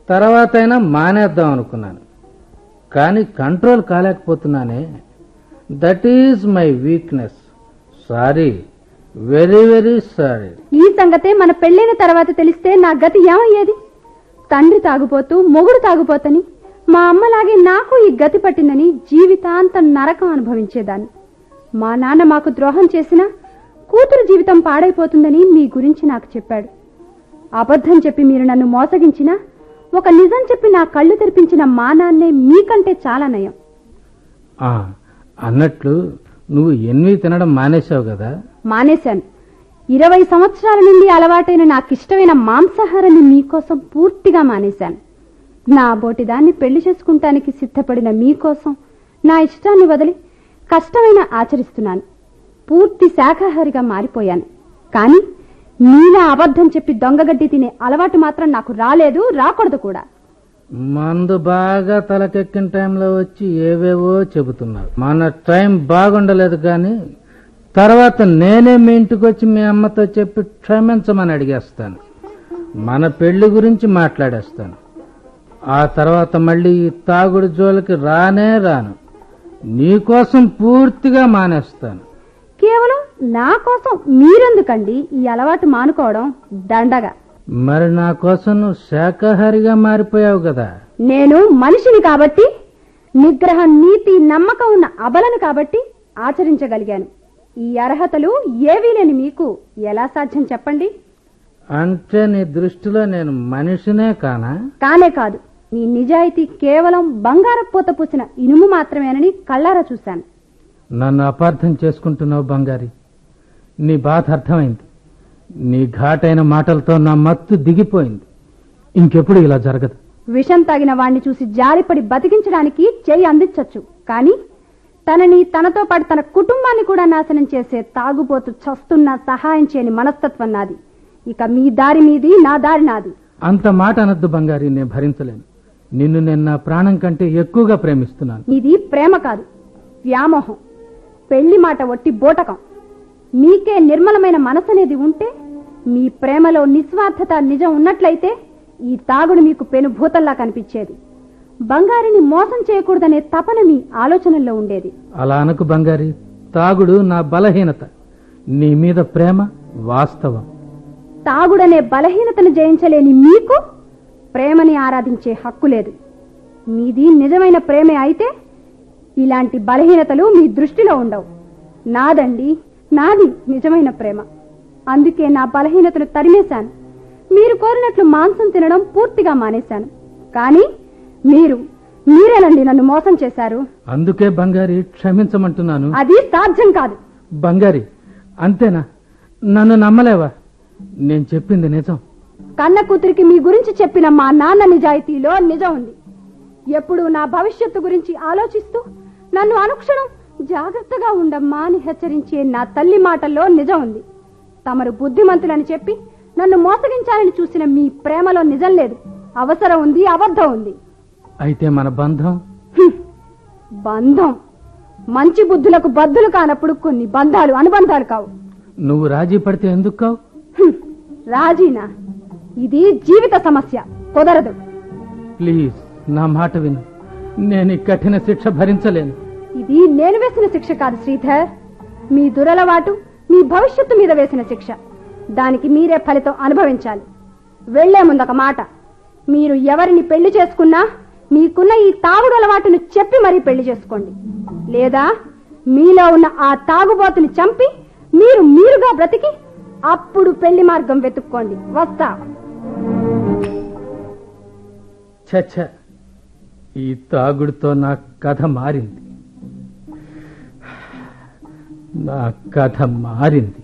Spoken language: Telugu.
తర్వాత అయినా మానేద్దాం అనుకున్నాను కానీ కంట్రోల్ కాలేకపోతున్నానే that is my weakness sorry very very sorry ఈ సంగతే మన పెళ్ళైన తర్వాత తెలిస్తే నా గతి ఏమయ్యేది తండ్రి తాగుపోతూ మొగుడు తాగుపోతని మా అమ్మలాగే నాకు ఈ గతి పట్టిందని జీవితాంతం నరకం అనుభవించేదాన్ని మా నాన్న మాకు ద్రోహం చేసినా కూతురు జీవితం పాడైపోతుందని మీ గురించి నాకు చెప్పాడు అబద్ధం చెప్పి మీరు నన్ను మోసగించినా ఒక నిజం చెప్పి నా కళ్ళు తెరిపించిన మా నాన్నే మీకంటే చాలా నయం ఆ, అన్నట్లు నువ్వు ఎన్ని తినడం మానేశావు కదా మానేశాను ఇరవై సంవత్సరాల నుండి అలవాటైన నాకిష్టమైన మాంసాహారాన్ని మీకోసం పూర్తిగా మానేశాను నా బోటిదాన్ని పెళ్లి చేసుకుంటానికి సిద్ధపడిన మీకోసం నా ఇష్టాన్ని వదిలి కష్టమైన ఆచరిస్తున్నాను పూర్తి శాఖాహారిగా మారిపోయాను కానీ మీలా అబద్ధం చెప్పి దొంగగడ్డి తినే అలవాటు మాత్రం నాకు రాలేదు రాకూడదు కూడా మందు బాగా తలకెక్కిన టైంలో వచ్చి ఏవేవో చెబుతున్నారు మన టైం బాగుండలేదు కానీ తర్వాత నేనే మీ ఇంటికి వచ్చి మీ అమ్మతో చెప్పి క్షమించమని అడిగేస్తాను మన పెళ్లి గురించి మాట్లాడేస్తాను ఆ తర్వాత మళ్ళీ ఈ తాగుడు జోలికి రానే రాను నీకోసం పూర్తిగా మానేస్తాను కేవలం నా కోసం మీరెందుకండి ఈ అలవాటు మానుకోవడం దండగా మరి నా కోసం నువ్వు శాకాహారిగా మారిపోయావు కదా నేను మనిషిని కాబట్టి నిగ్రహం నీతి నమ్మకం ఉన్న అబలను కాబట్టి ఆచరించగలిగాను ఈ అర్హతలు ఏవీ లేని మీకు ఎలా సాధ్యం చెప్పండి అంటే నీ దృష్టిలో నేను మనిషినే కానా కానే కాదు మీ నిజాయితీ కేవలం బంగారపు పూత పూసిన ఇనుము మాత్రమేనని కళ్ళారా చూశాను నన్ను అపార్థం చేసుకుంటున్నావు బంగారి నీ బాధ అర్థమైంది నీ ఘాటైన మాటలతో నా మత్తు దిగిపోయింది ఇంకెప్పుడు ఇలా జరగదు విషం తాగిన వాణ్ణి చూసి జారిపడి బతికించడానికి చేయి అందించొచ్చు కానీ తనని తనతో పాటు తన కుటుంబాన్ని కూడా నాశనం చేసే తాగుబోతు చస్తున్నా సహాయం చేయని మనస్తత్వం నాది ఇక మీ దారి మీది నా దారి నాది అంత మాట అనొద్దు బంగారి నేను భరించలేను నిన్ను నేను నా ప్రాణం కంటే ఎక్కువగా ప్రేమిస్తున్నాను ఇది ప్రేమ కాదు వ్యామోహం పెళ్లి మాట ఒట్టి బోటకం మీకే నిర్మలమైన మనసు అనేది ఉంటే మీ ప్రేమలో నిస్వార్థత నిజం ఉన్నట్లయితే ఈ తాగుడు మీకు పెనుభూతల్లా కనిపించేది బంగారిని మోసం చేయకూడదనే తపన మీ ఆలోచనల్లో ఉండేది అలా అనకు బంగారి తాగుడు నా బలహీనత నీ మీద ప్రేమ వాస్తవం తాగుడనే బలహీనతను జయించలేని మీకు ప్రేమని ఆరాధించే హక్కు లేదు మీది నిజమైన ప్రేమే అయితే ఇలాంటి బలహీనతలు మీ దృష్టిలో ఉండవు నాదండి నాది నిజమైన ప్రేమ అందుకే నా బలహీనతను తరిమేశాను మీరు కోరినట్లు మాంసం తినడం పూర్తిగా మానేశాను కానీ మీరు మీరేనండి నన్ను మోసం చేశారు అందుకే బంగారి క్షమించమంటున్నాను అది సాధ్యం కాదు బంగారి అంతేనా నన్ను నమ్మలేవా నేను చెప్పింది నిజం కన్న కూతురికి మీ గురించి చెప్పిన మా నాన్న నిజాయితీలో నిజం ఉంది ఎప్పుడు నా భవిష్యత్తు గురించి ఆలోచిస్తూ నన్ను అనుక్షణం జాగ్రత్తగా ఉండమ్మా అని హెచ్చరించే నా తల్లి మాటల్లో నిజం ఉంది తమరు బుద్ధిమంతులని చెప్పి నన్ను మోసగించాలని చూసిన మీ ప్రేమలో నిజం లేదు అవసరం ఉంది అబద్ధం ఉంది అయితే మన బంధం హ్మ్. బంధం మంచి బుద్ధులకు బద్దులు కానప్పుడు కొన్ని బంధాలు అనుబంధాలు కావు నువ్వు రాజీ పడితే ఎందుకు కావు హ్మ్. రాజీనా ఇది జీవిత సమస్య కుదరదు ప్లీజ్ నా మాట విను నేను ఈ కఠిన శిక్ష భరించలేను ఇది నేను వేసిన శిక్ష కాదు శ్రీధర్ మీ దురలవాటు మీ భవిష్యత్తు మీద వేసిన శిక్ష దానికి మీరే ఫలితం అనుభవించాలి వెళ్లే ముందొక మాట మీరు ఎవరిని పెళ్లి చేసుకున్నా మీకున్న ఈ తాగుడు అలవాటును చెప్పి మరీ పెళ్లి చేసుకోండి లేదా మీలో ఉన్న ఆ తాగుబోతుని చంపి మీరు మీరుగా బ్రతికి అప్పుడు పెళ్లి మార్గం వెతుక్కోండి వస్తా చచ్చ ఈ తాగుడుతో నా కథ మారింది నా కథ మారింది